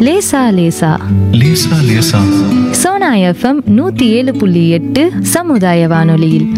லேசா லேசா லேசா லேசா சோனா எஃப்எம் நூத்தி ஏழு புள்ளி எட்டு சமுதாய வானொலியில்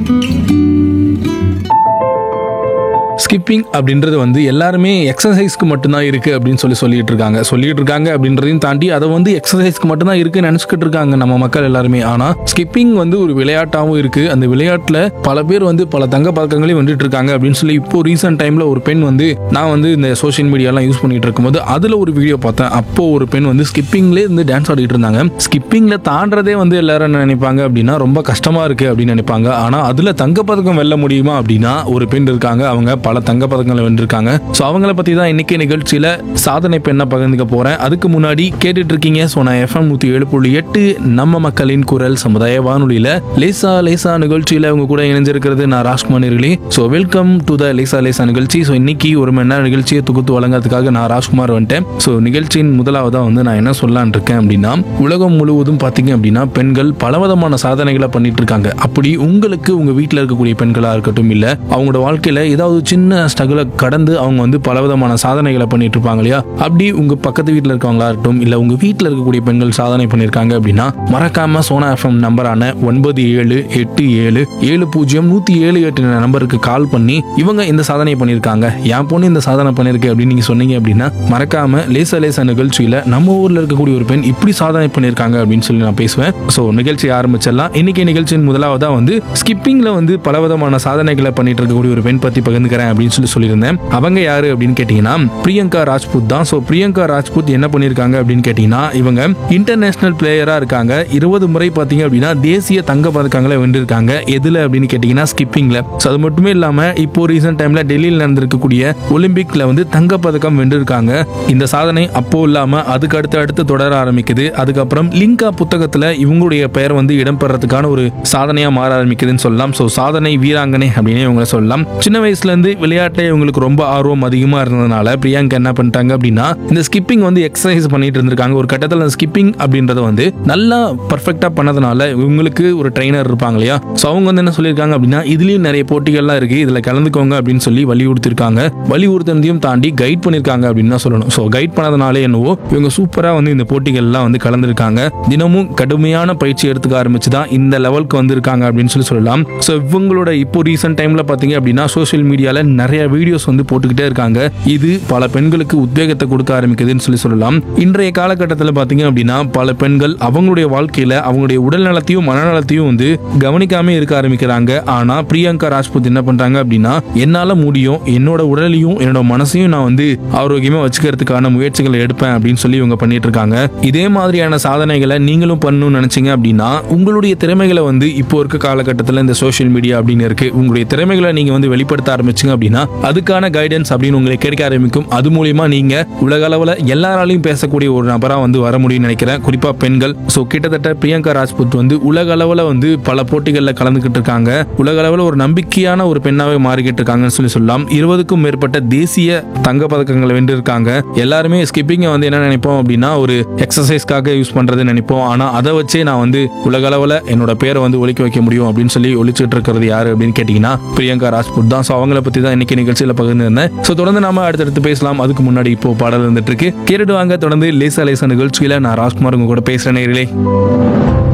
ஸ்கிப்பிங் அப்படின்றது வந்து எல்லாருமே எக்ஸசைஸ்க்கு மட்டும்தான் இருக்குது அப்படின்னு சொல்லி சொல்லிட்டு இருக்காங்க சொல்லிட்டு இருக்காங்க அப்படின்றதையும் தாண்டி அதை வந்து எக்ஸசைஸ்க்கு மட்டும்தான் இருக்குன்னு நினச்சிக்கிட்டு இருக்காங்க நம்ம மக்கள் எல்லாருமே ஆனால் ஸ்கிப்பிங் வந்து ஒரு விளையாட்டாகவும் இருக்குது அந்த விளையாட்டில் பல பேர் வந்து பல தங்க பதக்கங்களையும் வந்துட்டு இருக்காங்க அப்படின்னு சொல்லி இப்போ ரீசெண்ட் டைமில் ஒரு பெண் வந்து நான் வந்து இந்த சோஷியல் மீடியாலாம் யூஸ் பண்ணிட்டு இருக்கும்போது அதில் ஒரு வீடியோ பார்த்தேன் அப்போ ஒரு பெண் வந்து ஸ்கிப்பிங்லேயே இருந்து டான்ஸ் ஆடிட்டு இருந்தாங்க ஸ்கிப்பிங்கில் தாண்டதே வந்து எல்லாரும் என்ன நினைப்பாங்க அப்படின்னா ரொம்ப கஷ்டமாக இருக்குது அப்படின்னு நினைப்பாங்க ஆனால் அதில் தங்கப்பதக்கம் வெல்ல முடியுமா அப்படின்னா ஒரு பெண் இருக்காங்க அவங்க பல தங்கப்பதக்கங்களை வென்றிருக்காங்க ஸோ அவங்கள பற்றி தான் இன்னைக்கு நிகழ்ச்சியில் சாதனை பெண்ணை பகிர்ந்துக்க போகிறேன் அதுக்கு முன்னாடி கேட்டுட்டு இருக்கீங்க ஸோ நான் எஃப்எம் நூற்றி ஏழு புள்ளி எட்டு நம்ம மக்களின் குரல் சமுதாய வானொலியில் லேசா லேசா நிகழ்ச்சியில் அவங்க கூட இணைஞ்சிருக்கிறது நான் ராஜ்குமார் நேர்களே ஸோ வெல்கம் டு த லேசா லேசா நிகழ்ச்சி ஸோ இன்னைக்கு ஒரு மணி நேரம் நிகழ்ச்சியை தொகுத்து வழங்குறதுக்காக நான் ராஜ்குமார் வந்துட்டேன் ஸோ நிகழ்ச்சியின் முதலாவதாக வந்து நான் என்ன சொல்லலான் இருக்கேன் அப்படின்னா உலகம் முழுவதும் பார்த்தீங்க அப்படின்னா பெண்கள் பலவிதமான சாதனைகளை பண்ணிட்டு இருக்காங்க அப்படி உங்களுக்கு உங்க வீட்டில் இருக்கக்கூடிய பெண்களாக இருக்கட்டும் இல்லை அவங்களோட வாழ்க்கையில ஏதாவது சின்ன ஸ்ட்ரகிளை கடந்து அவங்க வந்து பலவிதமான சாதனைகளை பண்ணிட்டு இருப்பாங்க இல்லையா அப்படி உங்க பக்கத்து வீட்டில் இருக்கவங்களா இருக்கட்டும் இல்லை உங்க வீட்டில் இருக்கக்கூடிய பெண்கள் சாதனை பண்ணியிருக்காங்க அப்படின்னா மறக்காம சோனா எஃப்எம் நம்பரான ஒன்பது ஏழு எட்டு ஏழு ஏழு பூஜ்ஜியம் நூற்றி ஏழு எட்டு நம்பருக்கு கால் பண்ணி இவங்க இந்த சாதனை பண்ணியிருக்காங்க என் பொண்ணு இந்த சாதனை பண்ணியிருக்கு அப்படின்னு நீங்க சொன்னீங்க அப்படின்னா மறக்காம லேச லேச நிகழ்ச்சியில நம்ம ஊர்ல இருக்கக்கூடிய ஒரு பெண் இப்படி சாதனை பண்ணியிருக்காங்க அப்படின்னு சொல்லி நான் பேசுவேன் ஸோ நிகழ்ச்சி ஆரம்பிச்சிடலாம் இன்னைக்கு நிகழ்ச்சியின் முதலாவதா வந்து ஸ்கிப்பிங்ல வந்து பலவிதமான சாதனைகளை பண்ணிட்டு இருக்கக்கூடிய ஒரு பெண் பத்தி பகிர்ந்துக்கிறேன் அப்படின்னு சொல்லி சொல்லியிருந்தேன் அவங்க யாரு அப்படின்னு கேட்டீங்கன்னா பிரியங்கா ராஜ்புத் தான் ஸோ பிரியங்கா ராஜ்புத் என்ன பண்ணியிருக்காங்க அப்படின்னு கேட்டீங்கன்னா இவங்க இன்டர்நேஷனல் பிளேயரா இருக்காங்க இருபது முறை பார்த்தீங்க அப்படின்னா தேசிய தங்க பதக்கங்களை வென்றிருக்காங்க எதுல அப்படின்னு கேட்டீங்கன்னா ஸ்கிப்பிங்ல ஸோ அது மட்டுமே இல்லாம இப்போ ரீசெண்ட் டைம்ல டெல்லியில் நடந்திருக்கக்கூடிய ஒலிம்பிக்ல வந்து தங்க பதக்கம் வென்றிருக்காங்க இந்த சாதனை அப்போ இல்லாம அதுக்கு அடுத்து அடுத்து தொடர ஆரம்பிக்குது அதுக்கப்புறம் லிங்கா புத்தகத்துல இவங்களுடைய பெயர் வந்து இடம்பெறதுக்கான ஒரு சாதனையா மாற ஆரம்பிக்குதுன்னு சொல்லலாம் ஸோ சாதனை வீராங்கனை அப்படின்னு இவங்களை சொல்லலாம் சின்ன வயசுல இருந்து விளையாட்டுல இவங்களுக்கு ரொம்ப ஆர்வம் அதிகமா இருந்ததுனால பிரியாங்கா என்ன பண்ணிட்டாங்க அப்படின்னா இந்த ஸ்கிப்பிங் வந்து எக்ஸசைஸ் பண்ணிட்டு இருந்திருக்காங்க ஒரு கட்டத்தில் அந்த ஸ்கிப்பிங் அப்படின்றத வந்து நல்லா பர்ஃபெக்டா பண்ணதுனால இவங்களுக்கு ஒரு ட்ரைனர் இருப்பாங்க இல்லையா ஸோ அவங்க வந்து என்ன சொல்லியிருக்காங்க அப்படின்னா இதுலயும் நிறைய போட்டிகள்லாம் இருக்கு இதுல கலந்துக்கோங்க அப்படின்னு சொல்லி வலியுறுத்திருக்காங்க வலியுறுத்தினதையும் தாண்டி கைட் பண்ணிருக்காங்க அப்படின்னு தான் சொல்லணும் ஸோ கைட் பண்ணதுனாலே என்னவோ இவங்க சூப்பரா வந்து இந்த போட்டிகள்லாம் வந்து கலந்துருக்காங்க தினமும் கடுமையான பயிற்சி எடுத்துக்க ஆரம்பிச்சு தான் இந்த லெவலுக்கு வந்திருக்காங்க அப்படின்னு சொல்லி சொல்லலாம் ஸோ இவங்களோட இப்போ ரீசெண்ட் டைம்ல பாத்தீங்க அப்படின்னா சோஷியல் மீடியால நிறைய வீடியோஸ் வந்து போட்டுக்கிட்டே இருக்காங்க இது பல பெண்களுக்கு உத்வேகத்தை கொடுக்க ஆரம்பிக்குதுன்னு சொல்லி சொல்லலாம் இன்றைய காலகட்டத்தில் பாத்தீங்க அப்படின்னா பல பெண்கள் அவங்களுடைய வாழ்க்கையில அவங்களுடைய உடல் நலத்தையும் மனநலத்தையும் வந்து கவனிக்காம இருக்க ஆரம்பிக்கிறாங்க ஆனா பிரியங்கா ராஜ்புத் என்ன பண்றாங்க அப்படின்னா என்னால முடியும் என்னோட உடலையும் என்னோட மனசையும் நான் வந்து ஆரோக்கியமா வச்சுக்கிறதுக்கான முயற்சிகளை எடுப்பேன் அப்படின்னு சொல்லி இவங்க பண்ணிட்டு இருக்காங்க இதே மாதிரியான சாதனைகளை நீங்களும் பண்ணணும்னு நினைச்சீங்க அப்படின்னா உங்களுடைய திறமைகளை வந்து இப்போ இருக்க காலகட்டத்தில் இந்த சோஷியல் மீடியா அப்படின்னு இருக்கு உங்களுடைய திறமைகளை நீங்க வந்து வெளிப்படுத்த ஆரம்பிச்சீங்க அப்படின்னா அதுக்கான கைடன்ஸ் அப்படின்னு உங்களுக்கு கிடைக்க ஆரம்பிக்கும் அது மூலியமா நீங்க உலக அளவுல எல்லாராலையும் பேசக்கூடிய ஒரு நபரா வந்து வர முடியும்னு நினைக்கிறேன் குறிப்பா பெண்கள் ஸோ கிட்டத்தட்ட பிரியங்கா ராஜ்புத் வந்து உலக அளவுல வந்து பல போட்டிகளில் கலந்துக்கிட்டு இருக்காங்க உலக அளவுல ஒரு நம்பிக்கையான ஒரு பெண்ணாவே மாறிக்கிட்டு இருக்காங்கன்னு சொல்லி சொல்லலாம் இருபதுக்கும் மேற்பட்ட தேசிய தங்க பதக்கங்களை வென்றிருக்காங்க எல்லாருமே ஸ்கிப்பிங்கை வந்து என்ன நினைப்போம் அப்படின்னா ஒரு எக்ஸசைஸ்க்காக யூஸ் பண்றது நினைப்போம் ஆனா அதை வச்சே நான் வந்து உலக அளவுல என்னோட பேரை வந்து ஒழிக்க வைக்க முடியும் அப்படின்னு சொல்லி ஒழிச்சிட்டு இருக்கிறது யாரு அப்படின்னு கேட்டீங்கன்னா பிரியங்கா ராஜ்புத் தான் ஸோ அவங்கள பத்தி தான் இன்னைக்கு நிகழ்ச்சியில் பகிர்ந்திருந்தேன் ஸோ தொடர்ந்து நாம அடுத்தடுத்து பேசலாம் அதுக்கு முன்னாடி இப்போ பாடல் வந்துட்டு இருக்கு கேட்டுட்டு வாங்க தொடர்ந்து லேசா லேசா நிகழ்ச்சியில நான் ராஜ்குமார் உங்க கூட பேசுறேன் நேயர்களே